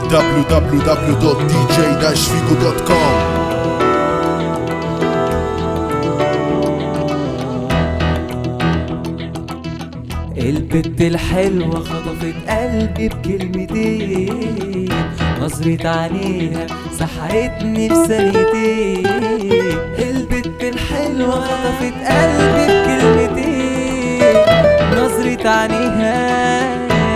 www.dj-figo.com البت الحلوة خطفت قلبي بكلمتين نظرة عينيها سحرتني في ثانيتين البت الحلوة خطفت قلبي بكلمتين نظرة عينيها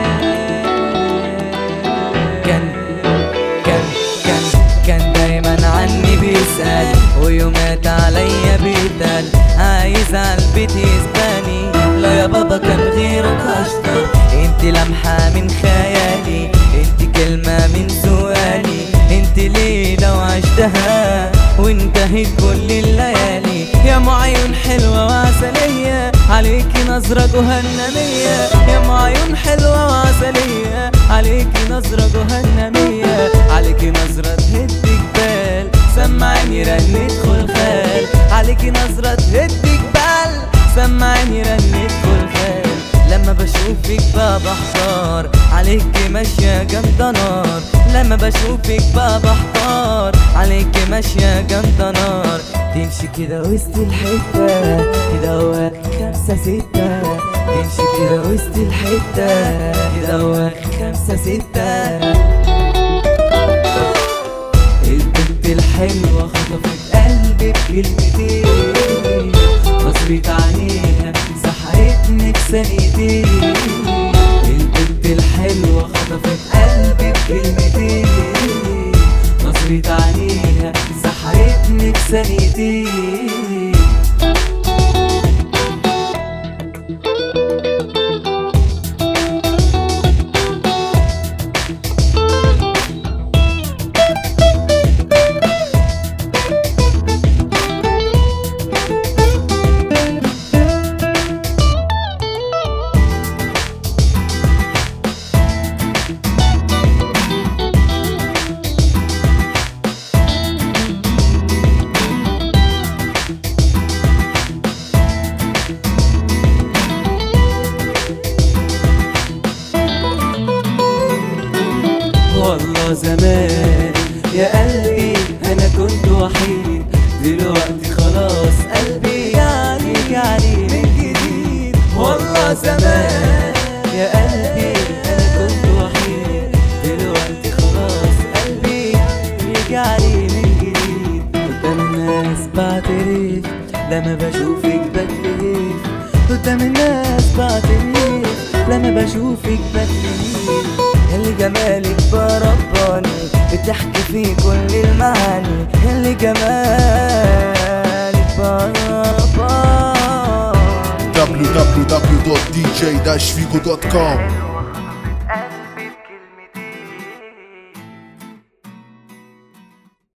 كان كان كان كان دايما عني بيسأل ويومات عليا بيتقل عايز عالبيت يسباني لا يا بابا كان غيرك اشطر انت لمحة من خيالي انت كلمة من سؤالي انت ليلة وعشتها وانتهت كل الليالي يا ام عيون حلوة وعسلية عليكي نظرة جهنمية يا ام عيون حلوة وعسلية عليكي نظرة جهنمية عليكي نظرة تهد جبال سمعني رن ادخل خال عليكي نظرة تهد جبال سمعني رن ادخل خال لما بشوفك بابا احتار عليكي ماشية جامدة نار لما بشوفك بابا احتار عليكي ماشية جامدة نار تمشي كده وسط الحتة كده هو خمسة ستة تمشي كده وسط الحتة كده هو خمسة ستة البنت الحلوة خطفت قلبي بكلمتين نظرة عينيها سحرتني بثانيتين البنت الحلوة خطفت قلبي بكلمتين نظرة عينيها سحرتني بثانيتين والله زمان يا قلبي انا كنت وحيد دلوقتي خلاص قلبي يعني يعني من جديد والله زمان يا قلبي انا كنت وحيد دلوقتي خلاص قلبي يجعلي من جديد قدام الناس بعترف لما بشوفك بتلهف قدام الناس بعترف لما بشوفك بتلهف اللي جمالك برباني بتحكي فيه كل المعاني اللي جمالك برباني www.dj-figo.com